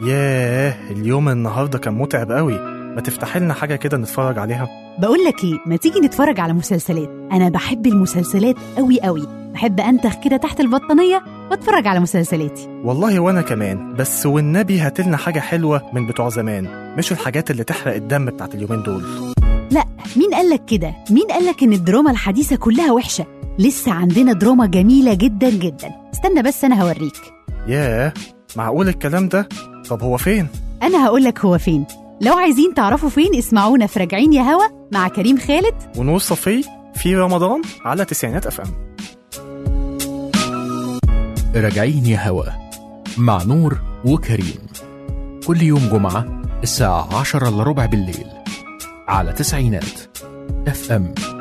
ياه اليوم النهارده كان متعب قوي ما تفتح لنا حاجه كده نتفرج عليها بقول لك ايه ما تيجي نتفرج على مسلسلات انا بحب المسلسلات قوي قوي بحب انتخ كده تحت البطانيه واتفرج على مسلسلاتي والله وانا كمان بس والنبي هاتلنا حاجه حلوه من بتوع زمان مش الحاجات اللي تحرق الدم بتاعت اليومين دول لا مين قالك كده مين قالك ان الدراما الحديثه كلها وحشه لسه عندنا دراما جميله جدا جدا استنى بس انا هوريك ياه معقول الكلام ده طب هو فين انا هقولك هو فين لو عايزين تعرفوا فين اسمعونا في راجعين يا هوا مع كريم خالد ونور صفي في رمضان على تسعينات اف ام راجعين يا هوا مع نور وكريم كل يوم جمعة الساعة عشرة إلا ربع بالليل على تسعينات اف ام